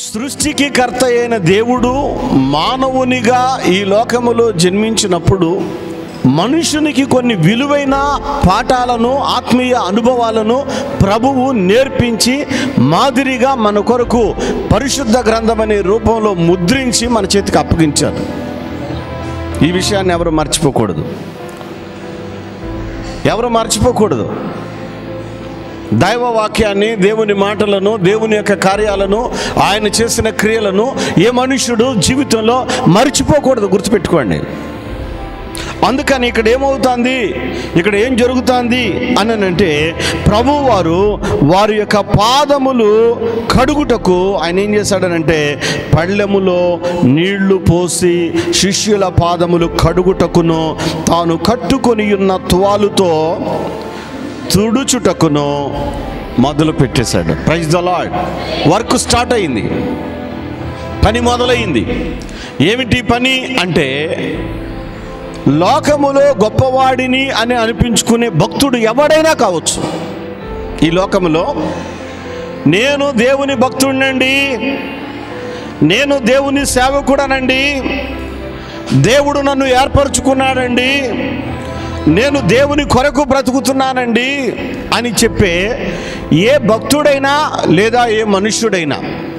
సృష్టికి కర్త అయిన దేవుడు మానవునిగా ఈ లోకములో జన్మించినప్పుడు మనుషునికి కొన్ని విలువైన పాఠాలను ఆత్మీయ అనుభవాలను ప్రభువు నేర్పించి మాదిరిగా మన కొరకు పరిశుద్ధ గ్రంథం అనే రూపంలో ముద్రించి మన చేతికి అప్పగించారు ఈ విషయాన్ని ఎవరు మర్చిపోకూడదు ఎవరు మర్చిపోకూడదు దైవ వాక్యాన్ని దేవుని మాటలను దేవుని యొక్క కార్యాలను ఆయన చేసిన క్రియలను ఏ మనుష్యుడు జీవితంలో మర్చిపోకూడదు గుర్తుపెట్టుకోండి అందుకని ఇక్కడ ఏమవుతుంది ఇక్కడ ఏం జరుగుతుంది అని అంటే ప్రభు వారు వారి యొక్క పాదములు కడుగుటకు ఆయన ఏం చేశాడనంటే పళ్ళెములో నీళ్లు పోసి శిష్యుల పాదములు కడుగుటకును తాను కట్టుకొని ఉన్న తువాలుతో తుడుచుటకును మొదలు పెట్టేశాడు praise the Lord work start అయింది పని మొదలైంది ఏమిటి పని అంటే లోకములో గొప్పవాడిని అని అనిపించుకునే భక్తుడు ఎవడైనా కావచ్చు ఈ లోకములో నేను దేవుని భక్తుడినండి నేను దేవుని సేవకుడనండి దేవుడు నన్ను ఏర్పరచుకున్నాడండి నేను దేవుని కొరకు బ్రతుకుతున్నానండి అని చెప్పే ఏ భక్తుడైనా లేదా ఏ మనుష్యుడైనా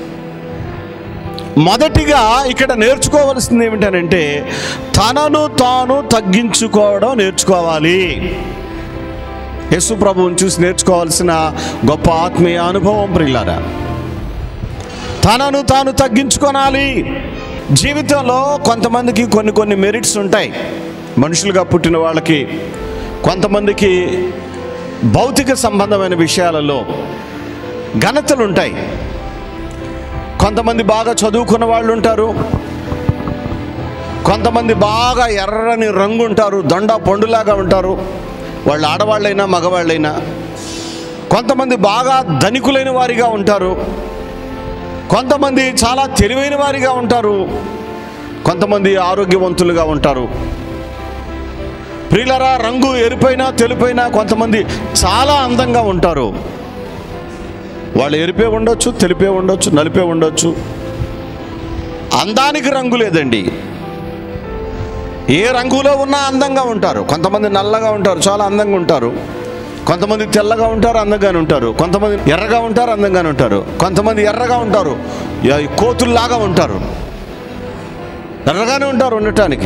మొదటిగా ఇక్కడ నేర్చుకోవలసింది ఏమిటనంటే తనను తాను తగ్గించుకోవడం నేర్చుకోవాలి యేసు ప్రభువుని చూసి నేర్చుకోవాల్సిన గొప్ప ఆత్మీయ అనుభవం ప్రిల్లారా తనను తాను తగ్గించుకోనాలి జీవితంలో కొంతమందికి కొన్ని కొన్ని మెరిట్స్ ఉంటాయి మనుషులుగా పుట్టిన వాళ్ళకి కొంతమందికి భౌతిక సంబంధమైన విషయాలలో ఘనతలు ఉంటాయి కొంతమంది బాగా చదువుకున్న వాళ్ళు ఉంటారు కొంతమంది బాగా ఎర్రని రంగు ఉంటారు దొండ పండులాగా ఉంటారు వాళ్ళు ఆడవాళ్ళైనా మగవాళ్ళైనా కొంతమంది బాగా ధనికులైన వారిగా ఉంటారు కొంతమంది చాలా తెలివైన వారిగా ఉంటారు కొంతమంది ఆరోగ్యవంతులుగా ఉంటారు ప్రియులరా రంగు ఎరుపైనా తెలుపైనా కొంతమంది చాలా అందంగా ఉంటారు వాళ్ళు ఎరిపే ఉండొచ్చు తెలిపే ఉండొచ్చు నలిపే ఉండొచ్చు అందానికి రంగు లేదండి ఏ రంగులో ఉన్నా అందంగా ఉంటారు కొంతమంది నల్లగా ఉంటారు చాలా అందంగా ఉంటారు కొంతమంది తెల్లగా ఉంటారు అందంగానే ఉంటారు కొంతమంది ఎర్రగా ఉంటారు అందంగానే ఉంటారు కొంతమంది ఎర్రగా ఉంటారు యా- కోతుల్లాగా ఉంటారు ఎర్రగానే ఉంటారు ఉండటానికి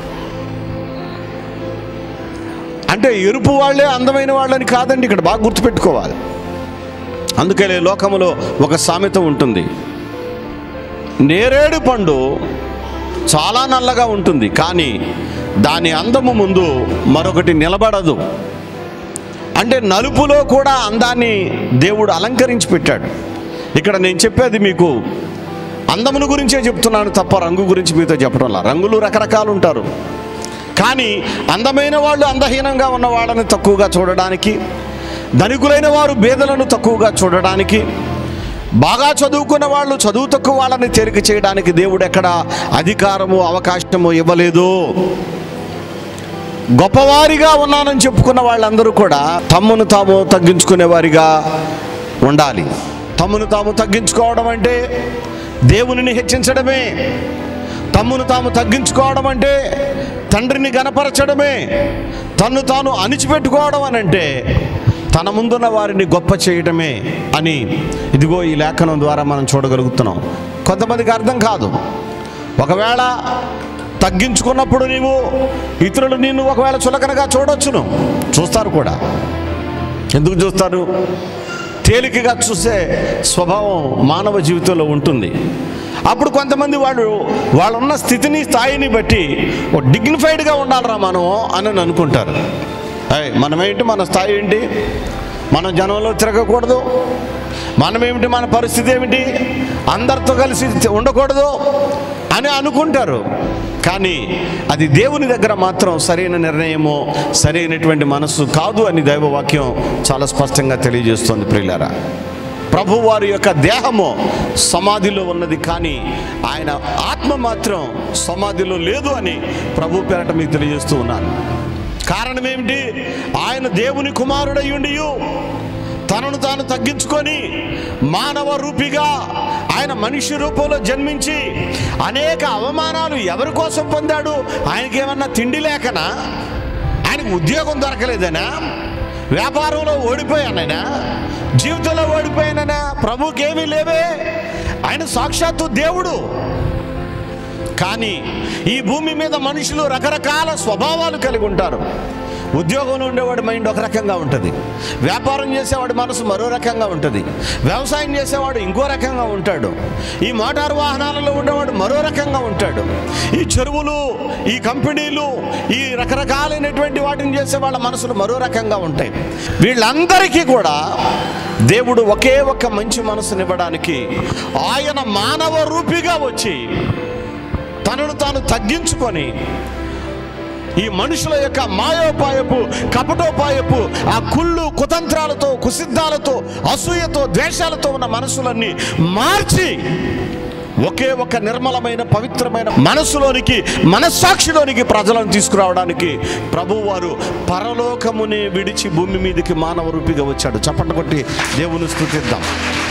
అంటే ఎరుపు వాళ్ళే అందమైన వాళ్ళని కాదండి ఇక్కడ బాగా గుర్తుపెట్టుకోవాలి అందుకనే లోకములో ఒక సామెత ఉంటుంది నేరేడు పండు చాలా నల్లగా ఉంటుంది కానీ దాని అందము ముందు మరొకటి నిలబడదు అంటే నలుపులో కూడా అందాన్ని దేవుడు అలంకరించి పెట్టాడు ఇక్కడ నేను చెప్పేది మీకు అందమును గురించే చెప్తున్నాను తప్ప రంగు గురించి మీతో చెప్పడంలా రంగులు రకరకాలు ఉంటారు కానీ అందమైన వాళ్ళు అందహీనంగా ఉన్న వాళ్ళని తక్కువగా చూడడానికి ధనికులైన వారు బేదలను తక్కువగా చూడడానికి బాగా చదువుకున్న వాళ్ళు చదువు తక్కువ వాళ్ళని తేలిక చేయడానికి దేవుడు ఎక్కడ అధికారము అవకాశము ఇవ్వలేదు గొప్పవారిగా ఉన్నానని చెప్పుకున్న వాళ్ళందరూ కూడా తమ్మును తాము తగ్గించుకునే వారిగా ఉండాలి తమ్మును తాము తగ్గించుకోవడం అంటే దేవునిని హెచ్చించడమే తమ్మును తాము తగ్గించుకోవడం అంటే తండ్రిని గనపరచడమే తన్ను తాను అణిచిపెట్టుకోవడం అని అంటే తన ముందున్న వారిని గొప్ప చేయడమే అని ఇదిగో ఈ లేఖనం ద్వారా మనం చూడగలుగుతున్నాం కొంతమందికి అర్థం కాదు ఒకవేళ తగ్గించుకున్నప్పుడు నీవు ఇతరులు నిన్ను ఒకవేళ చులకనగా చూడొచ్చును చూస్తారు కూడా ఎందుకు చూస్తారు తేలికగా చూసే స్వభావం మానవ జీవితంలో ఉంటుంది అప్పుడు కొంతమంది వాళ్ళు వాళ్ళున్న స్థితిని స్థాయిని బట్టి ఓ డిగ్నిఫైడ్గా ఉండాలిరా మనం అని అనుకుంటారు అయ్ మనమేంటి మన స్థాయి ఏంటి మనం జనంలో తిరగకూడదు మనమేమిటి మన పరిస్థితి ఏమిటి అందరితో కలిసి ఉండకూడదు అని అనుకుంటారు కానీ అది దేవుని దగ్గర మాత్రం సరైన నిర్ణయము సరైనటువంటి మనస్సు కాదు అని దైవవాక్యం చాలా స్పష్టంగా తెలియజేస్తోంది ప్రియులారా ప్రభు వారి యొక్క దేహము సమాధిలో ఉన్నది కానీ ఆయన ఆత్మ మాత్రం సమాధిలో లేదు అని ప్రభు పేరట మీకు తెలియజేస్తూ ఉన్నాను కారణం ఏమిటి ఆయన దేవుని కుమారుడయ్యుండియు తనను తాను తగ్గించుకొని మానవ రూపిగా ఆయన మనిషి రూపంలో జన్మించి అనేక అవమానాలు ఎవరి కోసం పొందాడు ఆయనకి ఏమన్నా తిండి లేకనా ఆయనకు ఉద్యోగం దొరకలేదనా వ్యాపారంలో ఓడిపోయానైనా జీవితంలో ఓడిపోయానైనా ప్రభుకి ఏమీ లేవే ఆయన సాక్షాత్తు దేవుడు కానీ ఈ భూమి మీద మనుషులు రకరకాల స్వభావాలు కలిగి ఉంటారు ఉద్యోగంలో ఉండేవాడి మైండ్ ఒక రకంగా ఉంటుంది వ్యాపారం చేసేవాడి మనసు మరో రకంగా ఉంటుంది వ్యవసాయం చేసేవాడు ఇంకో రకంగా ఉంటాడు ఈ మోటారు వాహనాలలో ఉండేవాడు మరో రకంగా ఉంటాడు ఈ చెరువులు ఈ కంపెనీలు ఈ రకరకాలైనటువంటి వాటిని చేసే వాళ్ళ మనసులు మరో రకంగా ఉంటాయి వీళ్ళందరికీ కూడా దేవుడు ఒకే ఒక్క మంచి మనసునివ్వడానికి ఆయన మానవ రూపిగా వచ్చి తనను తాను తగ్గించుకొని ఈ మనుషుల యొక్క మాయోపాయపు కపటోపాయపు ఆ కుళ్ళు కుతంత్రాలతో కుసిద్ధాలతో అసూయతో ద్వేషాలతో ఉన్న మనసులన్నీ మార్చి ఒకే ఒక నిర్మలమైన పవిత్రమైన మనసులోనికి మనస్సాక్షిలోనికి ప్రజలను తీసుకురావడానికి ప్రభువారు పరలోకముని విడిచి భూమి మీదకి మానవ రూపిగా వచ్చాడు చప్పట్లు కొట్టి దేవుని స్థుతిద్దాం